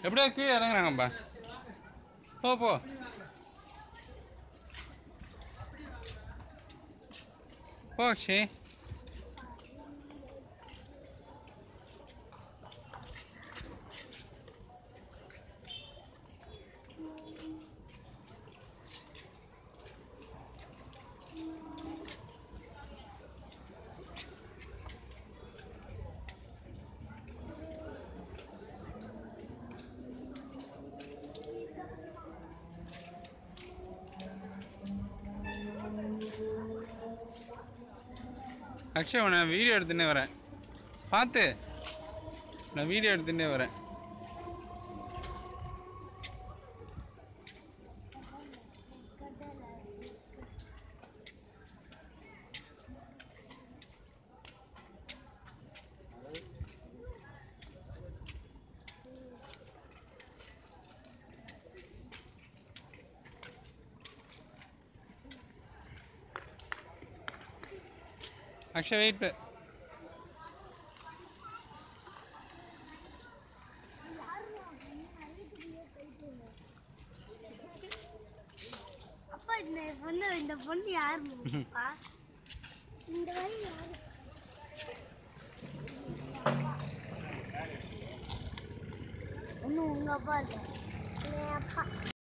எப்படியோ கீழே இறங்குறாங்கப்பா போ போ போ அக்ஷய் அக்ஷய் நான் வீடியோ எடுத்துன்னே வரேன் பார்த்து நான் வீடியோ எடுத்துன்னே வரேன் அக்ஷய் வெயிட் அப்பா இந்த பொண்ணு இந்த பொண்ணு யாருப்பா இந்த வழி யாரு ஒன்றும் உங்க அப்பா இல்லை என் அப்பா